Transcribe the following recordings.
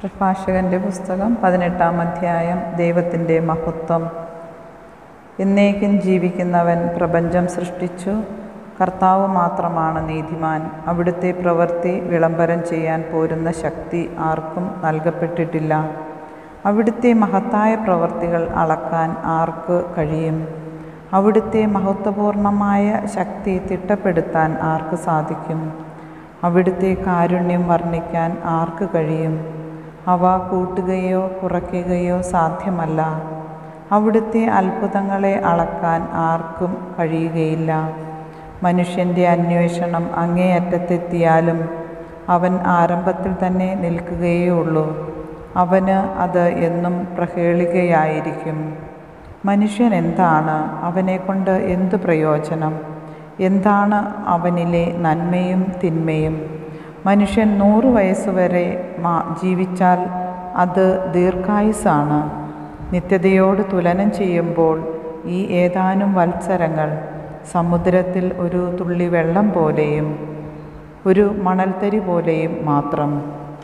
പ്രഭാഷകൻ്റെ പുസ്തകം പതിനെട്ടാം അധ്യായം ദൈവത്തിൻ്റെ മഹത്വം എന്നേക്കും ജീവിക്കുന്നവൻ പ്രപഞ്ചം സൃഷ്ടിച്ചു കർത്താവ് മാത്രമാണ് നീതിമാൻ അവിടുത്തെ പ്രവൃത്തി വിളംബരം ചെയ്യാൻ പോരുന്ന ശക്തി ആർക്കും നൽകപ്പെട്ടിട്ടില്ല അവിടുത്തെ മഹത്തായ പ്രവൃത്തികൾ അളക്കാൻ ആർക്ക് കഴിയും അവിടുത്തെ മഹത്വപൂർണമായ ശക്തി തിട്ടപ്പെടുത്താൻ ആർക്ക് സാധിക്കും അവിടുത്തെ കാരുണ്യം വർണ്ണിക്കാൻ ആർക്ക് കഴിയും അവ കൂട്ടുകയോ കുറയ്ക്കുകയോ സാധ്യമല്ല അവിടുത്തെ അത്ഭുതങ്ങളെ അളക്കാൻ ആർക്കും കഴിയുകയില്ല മനുഷ്യൻ്റെ അന്വേഷണം അങ്ങേയറ്റത്തെത്തിയാലും അവൻ ആരംഭത്തിൽ തന്നെ നിൽക്കുകയേ ഉള്ളൂ അവന് അത് എന്നും പ്രഹേളികയായിരിക്കും മനുഷ്യൻ എന്താണ് അവനെക്കൊണ്ട് എന്തു പ്രയോജനം എന്താണ് അവനിലെ നന്മയും തിന്മയും മനുഷ്യൻ നൂറ് വയസ്സുവരെ മാ ജീവിച്ചാൽ അത് ദീർഘായുസാണ് നിത്യതയോട് തുലനം ചെയ്യുമ്പോൾ ഈ ഏതാനും വത്സരങ്ങൾ സമുദ്രത്തിൽ ഒരു തുള്ളി വെള്ളം പോലെയും ഒരു മണൽത്തരി പോലെയും മാത്രം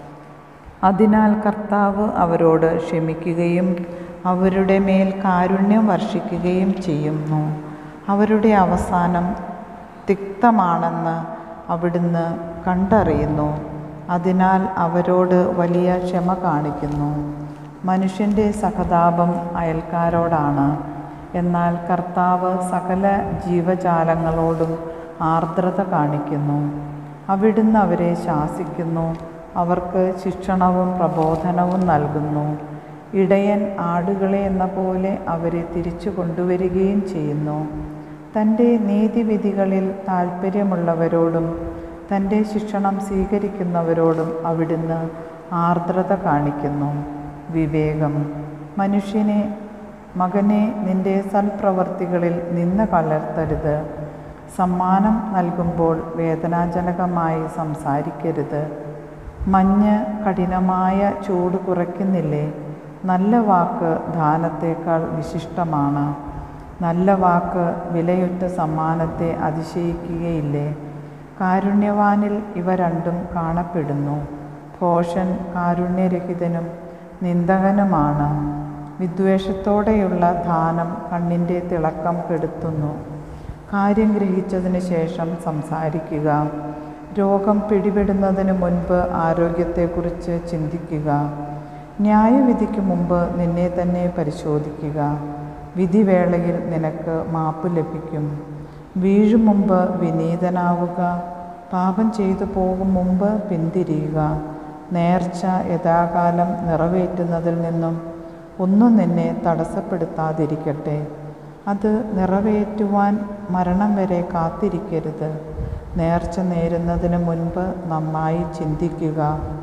അതിനാൽ കർത്താവ് അവരോട് ക്ഷമിക്കുകയും അവരുടെ മേൽ കാരുണ്യം വർഷിക്കുകയും ചെയ്യുന്നു അവരുടെ അവസാനം തിക്തമാണെന്ന് അവിടുന്ന് കണ്ടറിയുന്നു അതിനാൽ അവരോട് വലിയ ക്ഷമ കാണിക്കുന്നു മനുഷ്യൻ്റെ സഹതാപം അയൽക്കാരോടാണ് എന്നാൽ കർത്താവ് സകല ജീവജാലങ്ങളോടും ആർദ്രത കാണിക്കുന്നു അവിടുന്ന് അവരെ ശാസിക്കുന്നു അവർക്ക് ശിക്ഷണവും പ്രബോധനവും നൽകുന്നു ഇടയൻ ആടുകളെ എന്ന പോലെ അവരെ തിരിച്ചു കൊണ്ടുവരികയും ചെയ്യുന്നു തൻ്റെ നീതിവിധികളിൽ താൽപ്പര്യമുള്ളവരോടും തൻ്റെ ശിക്ഷണം സ്വീകരിക്കുന്നവരോടും അവിടുന്ന് ആർദ്രത കാണിക്കുന്നു വിവേകം മനുഷ്യനെ മകനെ നിന്റെ സൽപ്രവർത്തികളിൽ നിന്ന് കലർത്തരുത് സമ്മാനം നൽകുമ്പോൾ വേദനാജനകമായി സംസാരിക്കരുത് മഞ്ഞ് കഠിനമായ ചൂട് കുറയ്ക്കുന്നില്ലേ നല്ല വാക്ക് ദാനത്തേക്കാൾ വിശിഷ്ടമാണ് നല്ല വാക്ക് വിലയുറ്റ സമ്മാനത്തെ അതിശയിക്കുകയില്ലേ കാരുണ്യവാനിൽ ഇവ രണ്ടും കാണപ്പെടുന്നു ഭോഷൻ കാരുണ്യരഹിതനും നിന്ദകനുമാണ് വിദ്വേഷത്തോടെയുള്ള ദാനം കണ്ണിൻ്റെ തിളക്കം കെടുത്തുന്നു കാര്യം ഗ്രഹിച്ചതിന് ശേഷം സംസാരിക്കുക രോഗം പിടിപെടുന്നതിന് മുൻപ് ആരോഗ്യത്തെക്കുറിച്ച് ചിന്തിക്കുക ന്യായവിധിക്ക് മുമ്പ് നിന്നെ തന്നെ പരിശോധിക്കുക വിധിവേളയിൽ നിനക്ക് മാപ്പ് ലഭിക്കും വീഴും മുമ്പ് വിനീതനാവുക പാപം ചെയ്തു പോകും മുമ്പ് പിന്തിരിയുക നേർച്ച യഥാകാലം നിറവേറ്റുന്നതിൽ നിന്നും ഒന്നും നിന്നെ തടസ്സപ്പെടുത്താതിരിക്കട്ടെ അത് നിറവേറ്റുവാൻ മരണം വരെ കാത്തിരിക്കരുത് നേർച്ച നേരുന്നതിന് മുൻപ് നന്നായി ചിന്തിക്കുക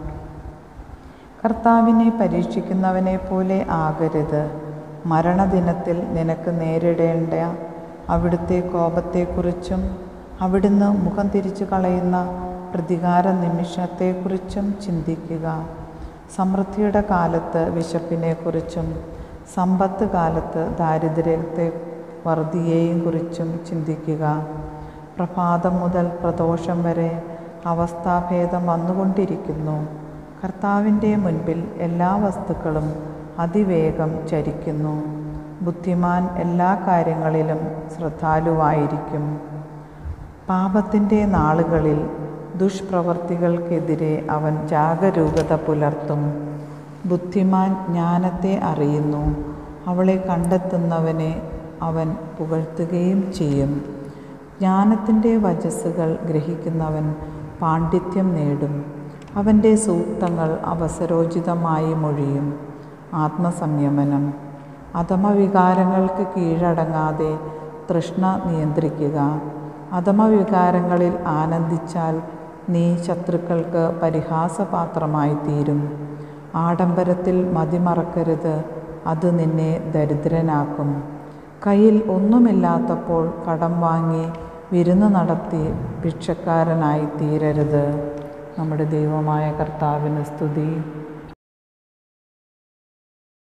കർത്താവിനെ പരീക്ഷിക്കുന്നവനെ പോലെ ആകരുത് മരണദിനത്തിൽ നിനക്ക് നേരിടേണ്ട അവിടുത്തെ കോപത്തെക്കുറിച്ചും അവിടുന്ന് മുഖം തിരിച്ചു കളയുന്ന പ്രതികാര നിമിഷത്തെക്കുറിച്ചും ചിന്തിക്കുക സമൃദ്ധിയുടെ കാലത്ത് വിശപ്പിനെക്കുറിച്ചും സമ്പത്ത് കാലത്ത് ദാരിദ്ര്യത്തെ വറുതിയെയും കുറിച്ചും ചിന്തിക്കുക പ്രഭാതം മുതൽ പ്രദോഷം വരെ അവസ്ഥാഭേദം വന്നുകൊണ്ടിരിക്കുന്നു കർത്താവിൻ്റെ മുൻപിൽ എല്ലാ വസ്തുക്കളും അതിവേഗം ചരിക്കുന്നു ബുദ്ധിമാൻ എല്ലാ കാര്യങ്ങളിലും ശ്രദ്ധാലുവായിരിക്കും പാപത്തിൻ്റെ നാളുകളിൽ ദുഷ്പ്രവർത്തികൾക്കെതിരെ അവൻ ജാഗരൂകത പുലർത്തും ബുദ്ധിമാൻ ജ്ഞാനത്തെ അറിയുന്നു അവളെ കണ്ടെത്തുന്നവനെ അവൻ പുകഴ്ത്തുകയും ചെയ്യും ജ്ഞാനത്തിൻ്റെ വചസ്സുകൾ ഗ്രഹിക്കുന്നവൻ പാണ്ഡിത്യം നേടും അവൻ്റെ സൂക്തങ്ങൾ അവസരോചിതമായി മൊഴിയും ആത്മസംയമനം അധമവികാരങ്ങൾക്ക് കീഴടങ്ങാതെ തൃഷ്ണ നിയന്ത്രിക്കുക അധമവികാരങ്ങളിൽ ആനന്ദിച്ചാൽ നീ ശത്രുക്കൾക്ക് പരിഹാസപാത്രമായി തീരും ആഡംബരത്തിൽ മതിമറക്കരുത് അത് നിന്നെ ദരിദ്രനാക്കും കയ്യിൽ ഒന്നുമില്ലാത്തപ്പോൾ കടം വാങ്ങി വിരുന്ന് നടത്തി ഭിക്ഷക്കാരനായി തീരരുത് നമ്മുടെ ദൈവമായ കർത്താവിന് സ്തുതി